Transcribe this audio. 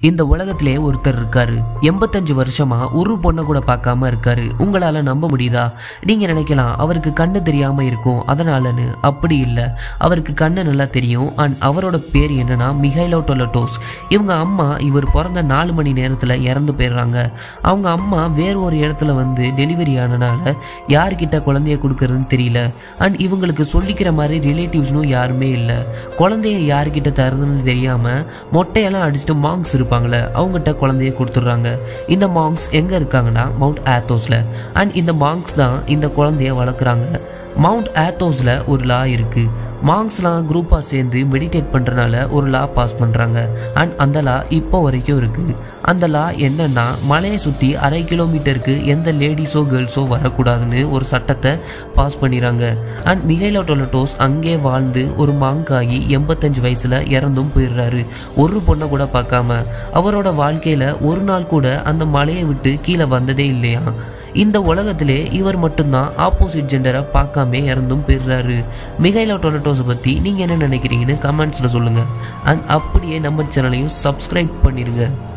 இந்த உலகத்திலே ஒருத்தர் இருக்காரு எண்பத்தஞ்சு வருஷமா ஒரு பொண்ணை கூட பார்க்காம இருக்காரு உங்களால நம்ப முடியுதா நீங்க நினைக்கலாம் அவருக்கு கண்ணு தெரியாம இருக்கும் அதனாலன்னு அப்படி இல்லை அவருக்கு கண்ணு நல்லா தெரியும் அண்ட் அவரோட பேர் என்னன்னா மிகைலோ டொலட்டோஸ் இவங்க அம்மா இவர் பிறந்த நாலு மணி நேரத்துல இறந்து போயிடுறாங்க அவங்க அம்மா வேற ஒரு இடத்துல வந்து டெலிவரி ஆனனால யார்கிட்ட குழந்தைய கொடுக்கறதுன்னு தெரியல அண்ட் இவங்களுக்கு சொல்லிக்கிற மாதிரி ரிலேட்டிவ்ஸ்னும் யாருமே இல்லை குழந்தைய யார்கிட்ட தருதுன்னு தெரியாம மொட்டையெல்லாம் அடிச்சுட்டு மாங்ஸ் இருப்பாங்களே அவங்ககிட்ட குழந்தைய கொடுத்துட்றாங்க இந்த மாங்ஸ் எங்க இருக்காங்கன்னா மவுண்ட் ஆத்தோஸ்ல அண்ட் இந்த மாங்ஸ் தான் இந்த குழந்தைய வளர்க்குறாங்க மவுண்ட் ஆத்தோஸ்ல ஒரு லா இருக்கு மாங்ஸ்லாம் குரூப்பாக சேர்ந்து மெடிடேட் பண்ணுறனால ஒரு லா பாஸ் பண்ணுறாங்க அண்ட் அந்த லா இப்போ வரைக்கும் இருக்குது அந்த லா என்னன்னா மலையை சுற்றி அரை கிலோமீட்டருக்கு எந்த லேடிஸோ கேர்ள்ஸோ வரக்கூடாதுன்னு ஒரு சட்டத்தை பாஸ் பண்ணிடுறாங்க அண்ட் மிகைலோ டொலட்டோஸ் அங்கே வாழ்ந்து ஒரு மாங்காயி எண்பத்தஞ்சு வயசில் இறந்தும் போயிடுறாரு ஒரு பொண்ணை கூட பார்க்காம அவரோட வாழ்க்கையில் ஒரு நாள் கூட அந்த மலையை விட்டு கீழே வந்ததே இல்லையா இந்த உலகத்திலே இவர் மட்டும்தான் ஆப்போசிட் ஜெண்டரை பார்க்காம இறந்தும் போயிடுறாரு மிகைலோ டொலட்டோஸை பற்றி நீங்கள் என்ன நினைக்கிறீங்கன்னு கமெண்ட்ஸில் சொல்லுங்கள் அண்ட் அப்படியே நம்ம சேனலையும் சப்ஸ்கிரைப் பண்ணிடுங்க